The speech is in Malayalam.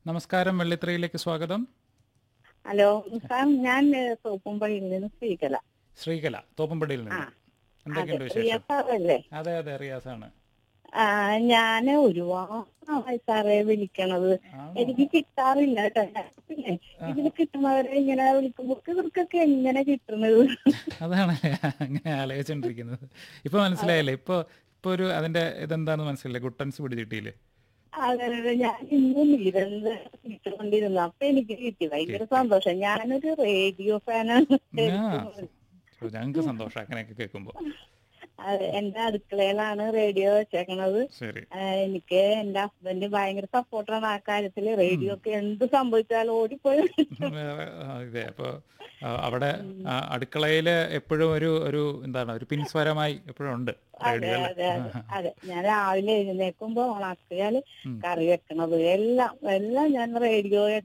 നമസ്കാരം വെള്ളിത്തിരയിലേക്ക് സ്വാഗതം ഹലോ സാർ ഞാൻ സോപ്പുംപള്ളിയിൽ നിന്ന് ശ്രീകല ശ്രീകല തോപ്പമ്പടിയിൽ ആ നിന്ന് അതെ എന്തൊക്കെയുണ്ട് പ്രിയ വിശേഷം സാറല്ലേ അതെ അതെ റിയാസാണ് ആ ഞാന് ഒരുപാട് സാറേ വിളിക്കണത് ആ, എനിക്ക് കിട്ടാറില്ല കേട്ടോ പിന്നെ ഇതിന് കിട്ടുന്നവരെ ഇങ്ങനെ വിളിക്കുമ്പോ ഇവർക്കൊക്കെ എങ്ങനെ കിട്ടുന്നത് അതാണ് അങ്ങനെ ആലോചിച്ചോണ്ടിരിക്കുന്നത് ഇപ്പൊ മനസ്സിലായല്ലേ ഇപ്പൊ ഇപ്പൊ ഒരു അതിന്റെ ഇതെന്താന്ന് മനസ്സിലായില്ലേ ഗുട്ടൻസ് പിടിച്ചിട്ടില്ലേ അതെ അതെ ഞാൻ ഇന്നും ഇരുന്ന് കിട്ടുകൊണ്ടിരുന്നു അപ്പൊ എനിക്ക് കിട്ടി ഭയങ്കര സന്തോഷം ഞാനൊരു റേഡിയോ ഫാനാണ് ഞങ്ങൾക്ക് സന്തോഷം അങ്ങനെയൊക്കെ കേൾക്കുമ്പോ അതെ എന്റെ അടുക്കളയിലാണ് റേഡിയോ വെച്ചേക്കണത് ശരി ആ, എനിക്ക് എന്റെ ഹസ്ബൻഡ് ഭയങ്കര സപ്പോർട്ടാണ് ആ കാര്യത്തില് റേഡിയോ ഒക്കെ എന്ത് സംഭവിച്ചാലും ഓടിപ്പോയി വേറെ, ആ, ഇതെ അപ്പൊ ആ, അവിടെ ആ, അടുക്കളയില് എപ്പോഴും ഒരു ഒരു എന്താണ് ഒരു പിൻസ്വരമായി എപ്പോഴും ഉണ്ട് അതെ റേഡിയോ അതെ അല്ലേ അതെ അതെ ഞാൻ രാവിലെ എഴുന്നേൽക്കുമ്പോ ഉണക്കിയാല് ഉം. കറി വെക്കണത് എല്ലാം എല്ലാം ഞാൻ റേഡിയോ